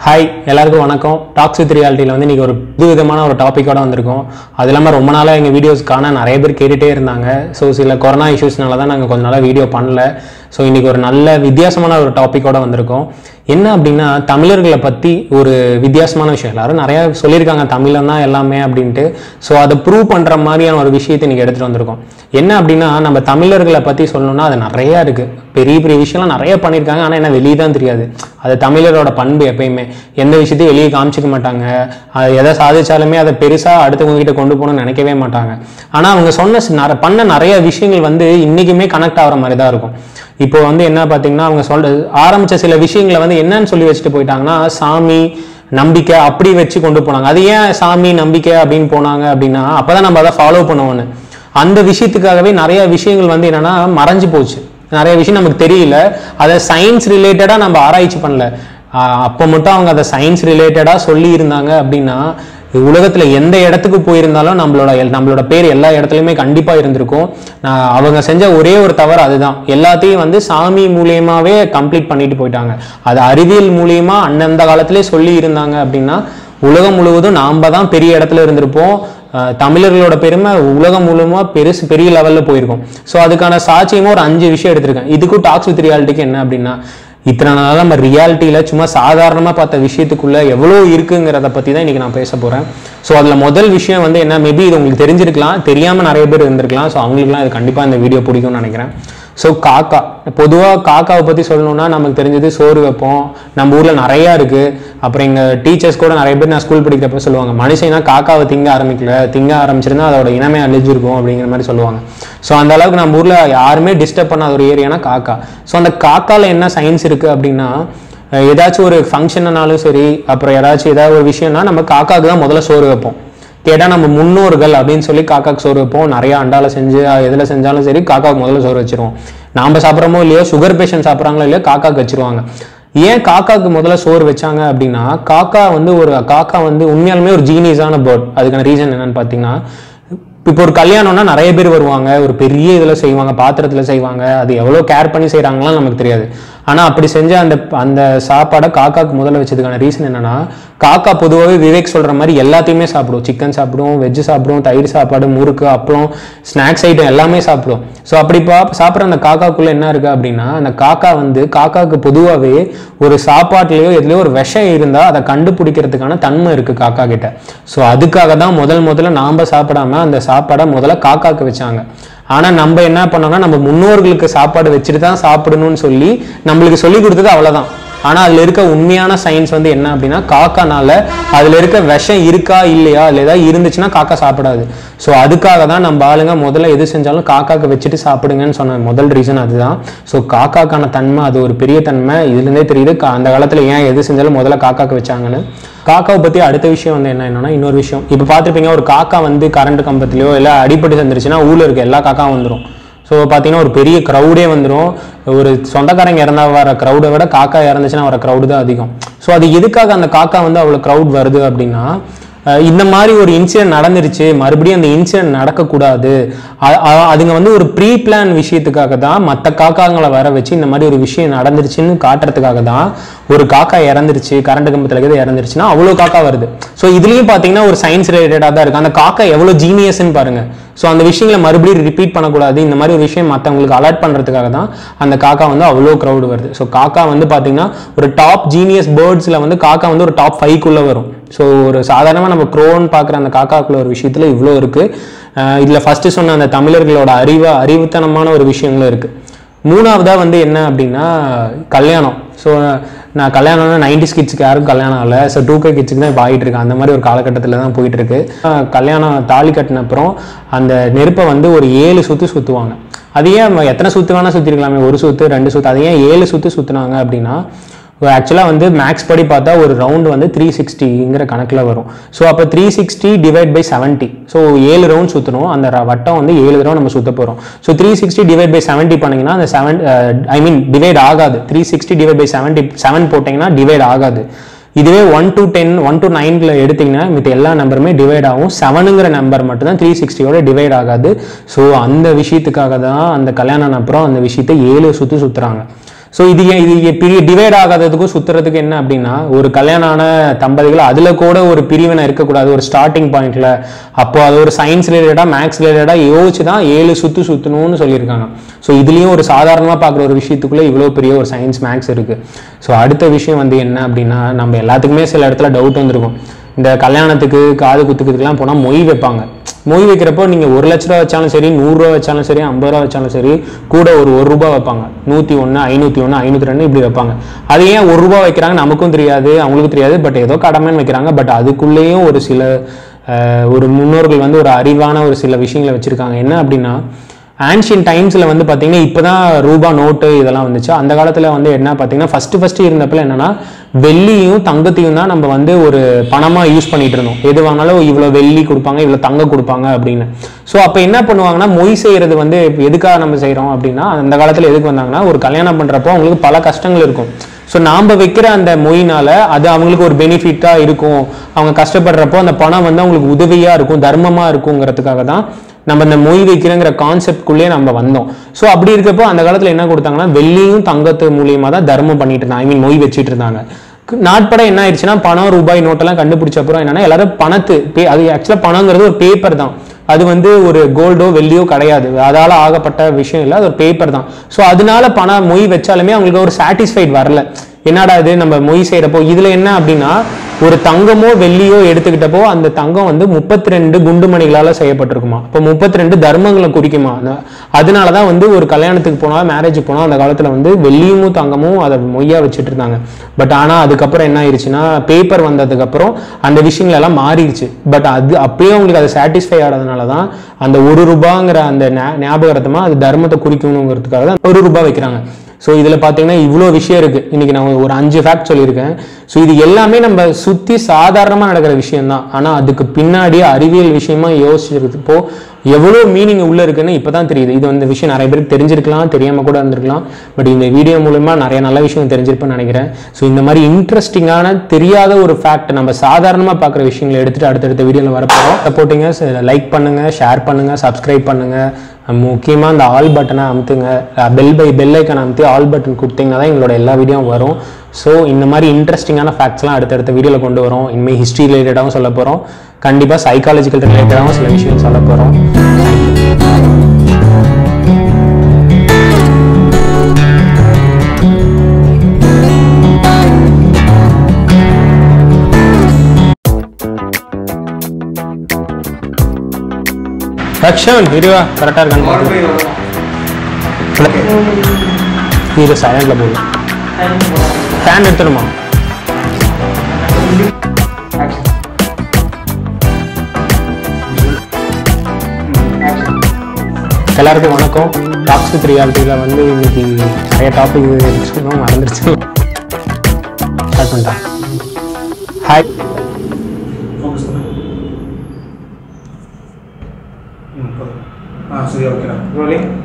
hi எல்லாருக்கும் வணக்கம் tax with ரியாலிட்டியில் வந்து இன்றைக்கி ஒரு புது விதமான ஒரு டாப்பிக்கோட வந்திருக்கோம் அது இல்லாமல் ரொம்ப நாளாக எங்கள் வீடியோஸ் காண நிறைய பேர் கேட்டுகிட்டே இருந்தாங்க ஸோ சில கொரோனா இஷ்யூஸ்னால தான் நாங்கள் கொஞ்ச நாளாக வீடியோ பண்ணல ஸோ இன்றைக்கி ஒரு நல்ல வித்தியாசமான ஒரு டாப்பிக்கோட வந்திருக்கோம் என்ன அப்படின்னா தமிழர்களை பற்றி ஒரு வித்தியாசமான விஷயம் எல்லாரும் நிறையா சொல்லியிருக்காங்க தமிழன் தான் எல்லாமே அப்படின்ட்டு ஸோ அதை ப்ரூவ் பண்ணுற மாதிரியான ஒரு விஷயத்தை இன்றைக்கி எடுத்துகிட்டு வந்திருக்கோம் என்ன அப்படின்னா நம்ம தமிழர்களை பற்றி சொல்லணும்னா அது நிறையா இருக்குது பெரிய பெரிய விஷயம்லாம் நிறைய பண்ணியிருக்காங்க ஆனால் என்ன வெளியே தான் தெரியாது அது தமிழரோட பண்பு எப்பயுமே எந்த விஷயத்தையும் வெளியே காமிச்சிக்க மாட்டாங்க அது எதை சாதிச்சாலுமே அதை பெருசாக அடுத்தவங்க கிட்ட கொண்டு போகணும்னு நினைக்கவே மாட்டாங்க ஆனால் அவங்க சொன்ன சி- நிற- பண்ண நிறைய விஷயங்கள் வந்து இன்றைக்குமே கனெக்ட் ஆகிற மாதிரி தான் இருக்கும் இப்போ வந்து என்ன பார்த்தீங்கன்னா அவங்க சொல்ற ஆரம்பிச்ச சில விஷயங்களை வந்து என்னன்னு சொல்லி வச்சுட்டு போயிட்டாங்கன்னா சாமி நம்பிக்கை அப்படி வச்சு கொண்டு போனாங்க அது ஏன் சாமி நம்பிக்கை அப்படின்னு போனாங்க அப்படின்னா அப்பதான் நம்ம அதை ஃபாலோ பண்ணுவோன்னு அந்த விஷயத்துக்காகவே நிறைய விஷயங்கள் வந்து என்னன்னா மறைஞ்சு போச்சு நிறைய விஷயம் நமக்கு தெரியல அதை சயின்ஸ் ரிலேட்டடாக நம்ம ஆராய்ச்சி பண்ணல ஆஹ் அப்போ மட்டும் அவங்க அதை சயின்ஸ் ரிலேட்டடாக சொல்லி இருந்தாங்க அப்படின்னா உலகத்தில் எந்த இடத்துக்கு போயிருந்தாலும் நம்மளோட எல்- நம்மளோட பேர் எல்லா இடத்துலையுமே கண்டிப்பாக இருந்திருக்கும் நான் அவங்க செஞ்ச ஒரே ஒரு தவறு அதுதான் எல்லாத்தையும் வந்து சாமி மூலியமாவே கம்ப்ளீட் பண்ணிட்டு போயிட்டாங்க அது அறிவியல் மூலியமா அந்தந்த காலத்திலே சொல்லி இருந்தாங்க அப்படின்னா உலகம் முழுவதும் நாம தான் பெரிய இடத்துல இருந்திருப்போம் அஹ் தமிழர்களோட பெருமை உலகம் மூலமா பெருசு பெரிய லெவல்ல போயிருக்கும் ஸோ அதுக்கான சாட்சியமா ஒரு அஞ்சு விஷயம் எடுத்திருக்கேன் இதுக்கும் டாக்ஸ் வித் ரியாலிட்டிக்கு என்ன அப்படின்னா இத்தனை நாள் நம்ம ரியாலிட்டியில சும்மா சாதாரணமா பார்த்த விஷயத்துக்குள்ள எவ்வளோ இருக்குங்கிறத பத்தி தான் இன்னைக்கு நான் பேச போறேன் ஸோ அதுல முதல் விஷயம் வந்து என்ன மேபி இது உங்களுக்கு தெரிஞ்சிருக்கலாம் தெரியாம நிறைய பேர் இருந்திருக்கலாம் ஸோ அவங்களுக்குலாம் இது கண்டிப்பா இந்த வீடியோ பிடிக்கும்னு நினைக்கிறேன் ஸோ காக்கா பொதுவாக காக்காவை பற்றி சொல்லணும்னா நமக்கு தெரிஞ்சது சோறு வைப்போம் நம்ம ஊரில் நிறையா இருக்குது அப்புறம் எங்கள் டீச்சர்ஸ் கூட நிறைய பேர் நான் ஸ்கூல் படிக்கிறப்ப சொல்லுவாங்க மனுஷனா காக்காவை திங்க ஆரம்பிக்கல திங்க ஆரம்பிச்சிருந்தா அதோட இனமே அழிஞ்சிருக்கும் அப்படிங்கிற மாதிரி சொல்லுவாங்க ஸோ அந்த அளவுக்கு நம்ம ஊரில் யாருமே டிஸ்டர்ப் பண்ணாத ஒரு ஏரியானா காக்கா ஸோ அந்த காக்காவில் என்ன சயின்ஸ் இருக்குது அப்படின்னா அஹ் ஏதாச்சும் ஒரு ஃபங்க்ஷன்னாலும் சரி அப்புறம் ஏதாச்சும் ஏதாவது ஒரு விஷயம்னா நம்ம காக்காவுக்கு தான் முதல்ல சோறு வைப்போம் கேட்டால் நம்ம முன்னோர்கள் அப்படின்னு சொல்லி காக்காக்கு சோறு வைப்போம் நிறைய அண்டால செஞ்சு அஹ் எதுல செஞ்சாலும் சரி காக்காவுக்கு முதல்ல சோறு வச்சிருவோம் நாம சாப்பிட்றோமோ இல்லையோ சுகர் பேஷண்ட் சாப்பிட்றாங்களோ இல்லையோ காக்காக்கு வச்சிருவாங்க ஏன் காக்காக்கு முதல்ல சோறு வச்சாங்க அப்படின்னா காக்கா வந்து ஒரு காக்கா வந்து உண்மையாலுமே ஒரு ஜீனியஸான பேர்ட் அதுக்கான ரீசன் என்னன்னு பார்த்தீங்கன்னா இப்போ ஒரு கல்யாணம்னா நிறைய பேர் வருவாங்க ஒரு பெரிய இதில் செய்வாங்க பாத்திரத்தில் செய்வாங்க அது எவ்வளோ கேர் பண்ணி செய்கிறாங்களாம் நமக்கு தெரியாது ஆனால் அப்படி செஞ்ச அந்த அந்த சாப்பாடை காக்காக்கு முதல்ல வச்சதுக்கான ரீசன் என்னன்னா காக்கா பொதுவாகவே விவேக் சொல்கிற மாதிரி எல்லாத்தையுமே சாப்பிடும் சிக்கன் சாப்பிடும் வெஜ்ஜு சாப்பிடும் தயிர் சாப்பாடு முறுக்கு அப்பளம் ஸ்நாக்ஸ் ஐட்டம் எல்லாமே சாப்பிடும் ஸோ அப்படி பா சாப்பிட்ற அந்த காக்காக்குள்ளே என்ன இருக்குது அப்படின்னா அந்த காக்கா வந்து காக்காக்கு பொதுவாகவே ஒரு சாப்பாட்டுலேயோ எதுலேயோ ஒரு விஷம் இருந்தால் அதை கண்டுபிடிக்கிறதுக்கான தன்மை இருக்குது காக்கா கிட்ட ஸோ அதுக்காக தான் முதல் முதல்ல நாம் சாப்பிடாம அந்த சாப்பாடை முதல்ல காக்காக்கு வச்சாங்க ஆனால் நம்ம என்ன பண்ணோம்னா நம்ம முன்னோர்களுக்கு சாப்பாடு வச்சுட்டு தான் சாப்பிடணும்னு சொல்லி நம்மளுக்கு சொல்லி கொடுத்தது அவ்வளோதான் ஆனால் அதில் இருக்க உண்மையான சயின்ஸ் வந்து என்ன அப்படின்னா காக்கானால அதில் இருக்க விஷம் இருக்கா இல்லையா இல்லை ஏதாவது இருந்துச்சுன்னா காக்கா சாப்பிடாது ஸோ அதுக்காக தான் நம்ம ஆளுங்க முதல்ல எது செஞ்சாலும் காக்காக்கு வச்சுட்டு சாப்பிடுங்கன்னு சொன்ன முதல் ரீசன் அதுதான் ஸோ காக்காக்கான தன்மை அது ஒரு பெரிய தன்மை இதுலேருந்தே தெரியுது கா- அந்த காலத்தில் ஏன் எது செஞ்சாலும் முதல்ல காக்காக்கு வச்சாங்கன்னு காக்காவை பற்றி அடுத்த விஷயம் வந்து என்ன என்னன்னா இன்னொரு விஷயம் இப்போ பார்த்துருப்பீங்க ஒரு காக்கா வந்து கரண்ட் கம்பத்துலையோ இல்லை அடிபட்டு செஞ்சிருச்சுன்னா ஊரில் இருக்க எல்லா காக்காவும் வந்துடும் ஸோ பார்த்தீங்கன்னா ஒரு பெரிய க்ரௌடே வந்துடும் ஒரு சொந்தக்காரங்க இறந்தா வர க்ரௌடை விட காக்கா இறந்துச்சுன்னா வர க்ரௌடு தான் அதிகம் ஸோ அது எதுக்காக அந்த காக்கா வந்து அவ்வளோ க்ரௌட் வருது அப்படின்னா அஹ் இந்த மாதிரி ஒரு இன்சிடென்ட் நடந்துருச்சு மறுபடியும் அந்த இன்சிடென்ட் நடக்கக்கூடாது அ- அ- அதுங்க வந்து ஒரு ப்ரீ பிளான் விஷயத்துக்காக தான் மற்ற காக்காங்களை வர வச்சு இந்த மாதிரி ஒரு விஷயம் நடந்துருச்சுன்னு காட்டுறதுக்காக தான் ஒரு காக்கா இறந்துருச்சு கரண்ட் கம்பத்தில் இருக்கிறது இறந்துருச்சுன்னா அவ்வளோ காக்கா வருது ஸோ இதுலேயும் பார்த்தீங்கன்னா ஒரு சயின்ஸ் ரிலேட்டடாக தான் இருக்குது அந்த காக்கா எவ்வளோ ஜீனியஸ்ன்னு பாருங்க ஸோ அந்த விஷயங்களை மறுபடியும் ரிப்பீட் பண்ணக்கூடாது இந்த மாதிரி ஒரு விஷயம் மற்றவங்களுக்கு அலர்ட் பண்ணுறதுக்காக தான் அந்த காக்கா வந்து அவ்வளோ க்ரௌடு வருது ஸோ காக்கா வந்து பார்த்தீங்கன்னா ஒரு டாப் ஜீனியஸ் பேர்ட்ஸில் வந்து காக்கா வந்து ஒரு டாப் ஃபைவ்க்குள்ளே வரும் ஸோ ஒரு சாதாரணமாக நம்ம க்ரோன்னு பார்க்குற அந்த காக்காக்குள்ள ஒரு விஷயத்தில் இவ்வளோ இருக்குது இதில் ஃபஸ்ட்டு சொன்ன அந்த தமிழர்களோட அறிவு அறிவுத்தனமான ஒரு விஷயங்களும் இருக்குது மூணாவதாக வந்து என்ன அப்படின்னா கல்யாணம் ஸோ நான் கல்யாணம்னா நைன்டி கிட்ஸுக்கு யாரும் கல்யாணம் ஆகல ஸோ டூ கே கிட்ஸுக்கு தான் இப்போ ஆகிட்டு இருக்கு அந்த மாதிரி ஒரு காலகட்டத்தில் தான் போயிட்டு இருக்கு ஆஹ் கல்யாணம் தாலி கட்டின அப்புறம் அந்த நெருப்பை வந்து ஒரு ஏழு சுற்று சுற்றுவாங்க அது ஏன் நம்ம எத்தனை சுற்று வேணால் சுற்றிருக்கலாமே ஒரு சுற்று ரெண்டு சுற்று அது ஏன் ஏழு சுற்று சுற்றுனாங்க அப்படின்னா ஆக்சுவலாக வந்து மேக்ஸ் படி பார்த்தா ஒரு ரவுண்டு வந்து த்ரீ சிக்ஸ்டிங்கிற கணக்கில் வரும் ஸோ அப்போ three sixty divide by seventy so ஏழு ரவுண்ட் சுற்றணும் அந்த ர- வட்டம் வந்து ஏழு தடவை நம்ம சுத்த போகிறோம் so three sixty divide by seventy பண்ணிங்கன்னா அந்த செவன் ஐ மீன் டிவைட் ஆகாது three sixty divide by seventy seven போட்டிங்கன்னா டிவைட் ஆகாது இதுவே one to ten one to நைனில் எடுத்தீங்கன்னா மித்த எல்லா நம்பருமே டிவைட் ஆகும் செவனுங்கிற நம்பர் மட்டும்தான் த்ரீ சிக்ஸ்டியோட டிவைட் ஆகாது ஸோ அந்த விஷயத்துக்காக தான் அந்த கல்யாணம் அப்புறம் அந்த விஷயத்தை ஏழு சுற்று சுற்றுறாங்க ஸோ இது ஏன் இது ஏன் பெரிய டிவைட் ஆகாததுக்கும் சுத்துறதுக்கு என்ன அப்படின்னா ஒரு கல்யாணம் ஆன தம்பதிகள் அதில் கூட ஒரு பிரிவினை இருக்கக்கூடாது ஒரு ஸ்டார்டிங் பாயிண்ட்ல அப்போ அது ஒரு சயின்ஸ் ரிலேட்டடாக மேக்ஸ் ரிலேட்டடாக யோசிச்சு தான் ஏழு சுத்து சுற்றணும்னு சொல்லியிருக்காங்க ஸோ இதுலேயும் ஒரு சாதாரணமாக பார்க்குற ஒரு விஷயத்துக்குள்ளே இவ்வளோ பெரிய ஒரு சயின்ஸ் மேக்ஸ் இருக்குது ஸோ அடுத்த விஷயம் வந்து என்ன அப்படின்னா நம்ம எல்லாத்துக்குமே சில இடத்துல டவுட் வந்திருக்கும் இந்த கல்யாணத்துக்கு காது குத்துக்கிறதுக்குலாம் போனால் மொய் வைப்பாங்க மொய் வைக்கிறப்போ நீங்கள் ஒரு லட்ச ரூபா வச்சாலும் சரி நூறுரூவா வச்சாலும் சரி ஐம்பது ரூபா வச்சாலும் சரி கூட ஒரு ஒரு ரூபா வைப்பாங்க நூற்றி ஒன்று ஐநூற்றி ஒன்று ஐநூற்றி ரெண்டு இப்படி வைப்பாங்க அது ஏன் ஒரு ரூபா வைக்கிறாங்க நமக்கும் தெரியாது அவங்களுக்கும் தெரியாது பட் ஏதோ கடமைன்னு வைக்கிறாங்க பட் அதுக்குள்ளேயும் ஒரு சில அஹ், ஒரு முன்னோர்கள் வந்து ஒரு அறிவான ஒரு சில விஷயங்களை வச்சுருக்காங்க என்ன அப்படின்னா ஆன்ஷியன் டைம்ஸில் வந்து பார்த்தீங்கன்னா இப்போ தான் ரூபா நோட்டு இதெல்லாம் வந்துச்சு அந்த காலத்தில் வந்து என்ன பார்த்தீங்கன்னா ஃபஸ்ட்டு ஃபஸ்ட்டு இருந்தப்பல என்னன்னா வெள்ளியும் தங்கத்தையும் தான் நம்ம வந்து ஒரு பணமாக யூஸ் பண்ணிட்டு இருந்தோம் எது வாங்கினாலும் இவ்வளோ வெள்ளி கொடுப்பாங்க இவ்வளோ தங்கம் கொடுப்பாங்க அப்படின்னு ஸோ அப்போ என்ன பண்ணுவாங்கன்னா மொய் செய்கிறது வந்து இப்ப எதுக்காக நம்ம செய்கிறோம் அப்படின்னா அந்த காலத்தில் எதுக்கு வந்தாங்கன்னா ஒரு கல்யாணம் பண்ணுறப்போ அவங்களுக்கு பல கஷ்டங்கள் இருக்கும் ஸோ நாம் வைக்கிற அந்த மொயினால அது அவங்களுக்கு ஒரு பெனிஃபிட்டாக இருக்கும் அவங்க கஷ்டப்படுறப்போ அந்த பணம் வந்து அவங்களுக்கு உதவியாக இருக்கும் தர்மமாக இருக்குங்கிறதுக்காக தான் நம்ம இந்த மொய் வைக்கிறங்கிற கான்செப்ட்குள்ளேயே நம்ம வந்தோம் ஸோ அப்படி இருக்கப்போ அந்த காலத்தில் என்ன கொடுத்தாங்கன்னா வெள்ளியும் தங்கத்து மூலியமா தான் தர்மம் பண்ணிட்டு இருந்தாங்க ஐ மீன் மொய் வச்சிட்டு இருந்தாங்க கு- நாட்பட என்ன ஆயிடுச்சுன்னா பணம் ரூபாய் நோட்டெல்லாம் கண்டுபிடிச்ச அப்புறம் என்னன்னா எல்லாரும் பணத்து பே அது ஆக்சுவலாக பணங்கிறது ஒரு பேப்பர் தான் அது வந்து ஒரு கோல்டோ வெள்ளியோ கிடையாது அதால ஆகப்பட்ட விஷயம் இல்லை அது ஒரு பேப்பர் தான் ஸோ அதனால பணம் மொய் வச்சாலுமே அவங்களுக்கு ஒரு சாட்டிஸ்ஃபைட் வரல என்னடா இது நம்ம மொய் செய்யறப்போ இதுல என்ன அப்படின்னா ஒரு தங்கமோ வெள்ளியோ எடுத்துக்கிட்டப்போ அந்த தங்கம் வந்து முப்பத்தி ரெண்டு குண்டுமணிகளால செய்யப்பட்டிருக்குமா இப்போ முப்பத்தி ரெண்டு தர்மங்களை குறிக்குமா அந்த- அதனாலதான் வந்து ஒரு கல்யாணத்துக்கு போனா மேரேஜுக்கு போனா அந்த காலத்துல வந்து வெள்ளியும் தங்கமும் அதை மொய்யா வச்சுட்டு இருந்தாங்க பட் ஆனா அதுக்கப்புறம் என்ன ஆயிடுச்சுன்னா பேப்பர் வந்ததுக்கு அப்புறம் அந்த விஷயங்கள் எல்லாம் மாறிடுச்சு பட் அது அப்பயும் அவங்களுக்கு அது சாட்டிஸ்ஃபை ஆனதுனால தான் அந்த ஒரு ரூபாங்கிற அந்த ஞா- ஞாபகார்த்தமா அது தர்மத்தை குறிக்கணுங்கிறதுக்காக தான் ஒரு ரூபாய் வைக்கிறாங்க ஸோ இதில் பார்த்தீங்கன்னா இவ்வளோ விஷயம் இருக்குது இன்றைக்கி நான் ஒரு அஞ்சு ஃபேக்ட் சொல்லியிருக்கேன் ஸோ இது எல்லாமே நம்ம சுற்றி சாதாரணமாக நடக்கிற விஷயம்தான் ஆனால் அதுக்கு பின்னாடி அறிவியல் விஷயமா யோசிச்சிருக்கப்போ எவ்வளோ மீனிங் உள்ளே இருக்குன்னு இப்போ தான் தெரியுது இது வந்து விஷயம் நிறைய பேருக்கு தெரிஞ்சிருக்கலாம் தெரியாமல் கூட இருந்திருக்கலாம் பட் இந்த வீடியோ மூலமா நிறைய நல்ல விஷயம் தெரிஞ்சிருப்பேன்னு நினைக்கிறேன் ஸோ இந்த மாதிரி இன்ட்ரெஸ்டிங்கான தெரியாத ஒரு ஃபேக்ட் நம்ம சாதாரணமாக பார்க்குற விஷயங்களை எடுத்துகிட்டு அடுத்தடுத்த வீடியோவில் வரப்போகிறோம் சப்போர்ட்டிங்க லைக் பண்ணுங்கள் ஷேர் பண்ணுங்கள் சப்ஸ்கிரைப் பண்ணுங்கள் முக்கியமாக அந்த ஆல் பட்டனை அமுத்துங்க பெல் பை பெல் ஐக்கன் அமுத்தி ஆல் பட்டன் கொடுத்தீங்கன்னா தான் எங்களோட எல்லா வீடியோவும் வரும் ஸோ இந்த மாதிரி இன்ட்ரெஸ்டிங்கான ஃபேக்ட்ஸ்லாம் அடுத்தடுத்த வீடியோவில் கொண்டு வரோம் இனிமேல் ஹிஸ்ட்ரி ரிலேட்டடாகவும் சொல்ல போகிறோம் கண்டிப்பாக சைக்காலஜிக்கல் ரிலேட்டடாகவும் சில விஷயம் சொல்ல போகிறோம் ரக்ஷன் இருவா கரெக்டாக இருக்கான்னு இது சைலண்டில் போடுங்க ஃபேன் எடுத்துடுமா எல்லாருக்கும் வணக்கம் டாக்ஸ் வித் ரியாலிட்டியில் வந்து இன்னைக்கு நிறைய டாபிக் சொன்னோம் மறந்துருச்சு ஸ்டார்ட் பண்ணிட்டேன் ஹாய் ஃபோக்கஸ் பண்ணு ம் போதும் ஆ சரி ஓகேடா ரோலிங்